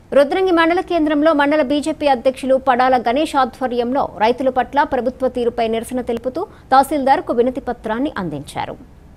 రుద్రంగి మండల కేంద్రంలో మండల బీజేపీ అధ్యక్షులు పడాల గణేష్ ఆధ్వర్యంలో రైతుల పట్ల ప్రభుత్వ తీరుపై నిరసన తెలుపుతూ తహసీల్దార్కు వినతి పత్రాన్ని అందించారు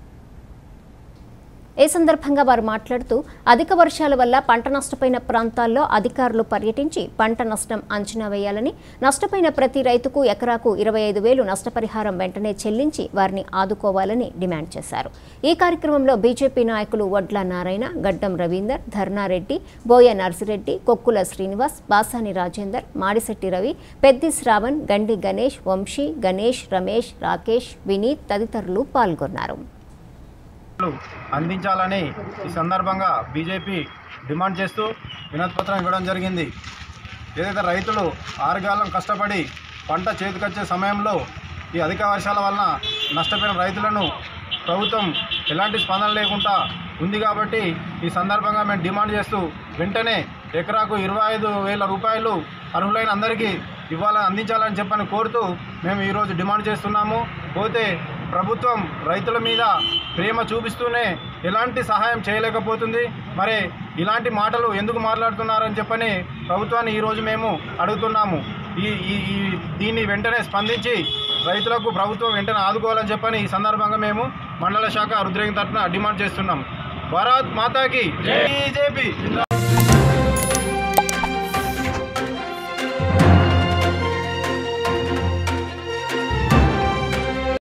ఈ సందర్భంగా వారు మాట్లాడుతూ అధిక వర్షాల వల్ల పంట నష్టపోయిన ప్రాంతాల్లో అధికారులు పర్యటించి పంట నష్టం అంచనా వేయాలని నష్టపోయిన ప్రతి రైతుకు ఎకరాకు ఇరవై ఐదు వేలు నష్టపరిహారం వెంటనే చెల్లించి వారిని ఆదుకోవాలని డిమాండ్ చేశారు ఈ కార్యక్రమంలో బీజేపీ నాయకులు వడ్ల నారాయణ గడ్డం రవీందర్ ధర్నారెడ్డి బోయ నర్సిరెడ్డి కొక్కుల శ్రీనివాస్ బాసాని రాజేందర్ మాడిశెట్టి రవి పెద్ది శ్రావణ్ గండి గణేష్ వంశీ గణేష్ రమేష్ రాకేష్ వినీత్ తదితరులు పాల్గొన్నారు అందించాలని ఈ సందర్భంగా బీజేపీ డిమాండ్ చేస్తూ వినతిపత్రం ఇవ్వడం జరిగింది ఏదైతే రైతులు ఆరుగాలం కష్టపడి పంట చేతికొచ్చే సమయంలో ఈ అధిక వర్షాల వలన నష్టపోయిన రైతులను ప్రభుత్వం ఎలాంటి స్పందన లేకుండా ఉంది కాబట్టి ఈ సందర్భంగా మేము డిమాండ్ చేస్తూ వెంటనే ఎకరాకు ఇరవై ఐదు వేల రూపాయలు అర్హులైన అందరికీ ఇవ్వాలని అందించాలని చెప్పని కోరుతూ మేము ఈరోజు డిమాండ్ చేస్తున్నాము పోతే ప్రభుత్వం రైతుల మీద ప్రేమ చూపిస్తూనే ఎలాంటి సహాయం చేయలేకపోతుంది మరి ఇలాంటి మాటలు ఎందుకు మాట్లాడుతున్నారని చెప్పని ప్రభుత్వాన్ని ఈరోజు మేము అడుగుతున్నాము ఈ ఈ ఈ దీన్ని వెంటనే స్పందించి రైతులకు ప్రభుత్వం వెంటనే ఆదుకోవాలని చెప్పని ఈ సందర్భంగా మేము మండల శాఖ రుద్రేంగి తరఫున డిమాండ్ చేస్తున్నాం భారత్ మాతాకి బీజేపీ